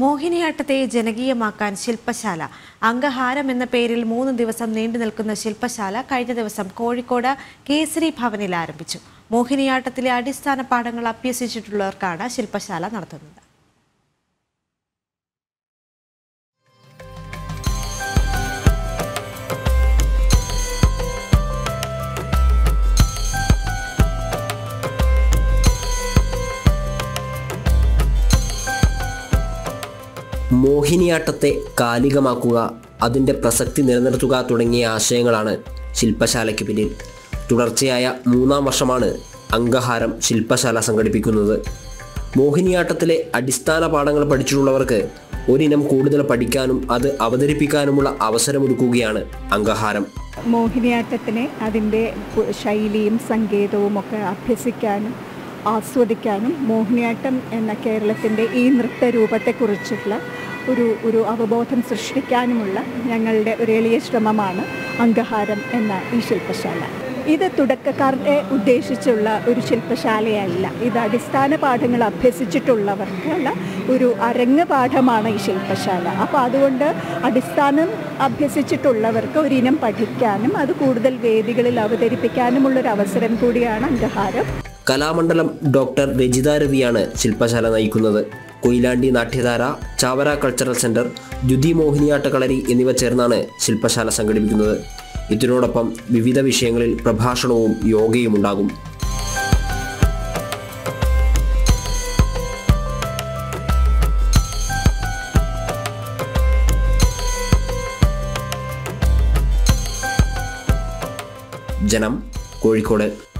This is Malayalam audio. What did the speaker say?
മോഹിനിയാട്ടത്തെ ജനകീയമാക്കാൻ ശില്പശാല അംഗഹാരം എന്ന പേരിൽ മൂന്ന് ദിവസം നീണ്ടു നിൽക്കുന്ന ശില്പശാല കഴിഞ്ഞ ദിവസം കോഴിക്കോട് കേസരി ഭവനിൽ ആരംഭിച്ചു മോഹിനിയാട്ടത്തിലെ അടിസ്ഥാന പാഠങ്ങൾ അഭ്യസിച്ചിട്ടുള്ളവർക്കാണ് ശില്പശാല നടത്തുന്നത് മോഹിനിയാട്ടത്തെ കാലികമാക്കുക അതിൻ്റെ പ്രസക്തി നിലനിർത്തുക തുടങ്ങിയ ആശയങ്ങളാണ് ശില്പശാലയ്ക്ക് പിന്നിൽ തുടർച്ചയായ മൂന്നാം വർഷമാണ് അംഗഹാരം ശില്പശാല സംഘടിപ്പിക്കുന്നത് മോഹിനിയാട്ടത്തിലെ അടിസ്ഥാന പാഠങ്ങൾ പഠിച്ചിട്ടുള്ളവർക്ക് ഒരിനം കൂടുതൽ പഠിക്കാനും അത് അവതരിപ്പിക്കാനുമുള്ള അവസരമൊരുക്കുകയാണ് അംഗഹാരം മോഹിനിയാട്ടത്തിനെ അതിൻ്റെ പു- ശൈലിയും സംഗീതവും ഒക്കെ അഭ്യസിക്കാനും ആസ്വദിക്കാനും മോഹിനിയാട്ടം എന്ന കേരളത്തിൻ്റെ ഈ നൃത്തരൂപത്തെക്കുറിച്ചുള്ള ഒരു ഒരു അവബോധം സൃഷ്ടിക്കാനുമുള്ള ഞങ്ങളുടെ ഒരു എളിയ ശ്രമമാണ് അംഗഹാരം എന്ന ഈ ശില്പശാല ഇത് തുടക്കക്കാരുടെ ഉദ്ദേശിച്ചുള്ള ഒരു ശില്പശാലയല്ല ഇത് അടിസ്ഥാന പാഠങ്ങൾ അഭ്യസിച്ചിട്ടുള്ളവർക്കുള്ള ഒരു അരങ്ങ് പാഠമാണ് ഈ ശില്പശാല അപ്പോൾ അതുകൊണ്ട് അടിസ്ഥാനം അഭ്യസിച്ചിട്ടുള്ളവർക്ക് ഒരിനം പഠിക്കാനും അത് കൂടുതൽ വേദികളിൽ അവതരിപ്പിക്കാനുമുള്ളൊരു അവസരം കൂടിയാണ് അംഗഹാരം കലാമണ്ഡലം ഡോക്ടർ രജിത രവിയാണ് ശില്പശാല നയിക്കുന്നത് കൊയിലാണ്ടി നാട്യധാര ചാവര കൾച്ചറൽ സെന്റർ ദ്യുതി മോഹിനിയാട്ട കളരി എന്നിവ ചേർന്നാണ് ശില്പശാല സംഘടിപ്പിക്കുന്നത് ഇതിനോടൊപ്പം വിവിധ വിഷയങ്ങളിൽ പ്രഭാഷണവും യോഗയും ഉണ്ടാകും ജനം കോഴിക്കോട്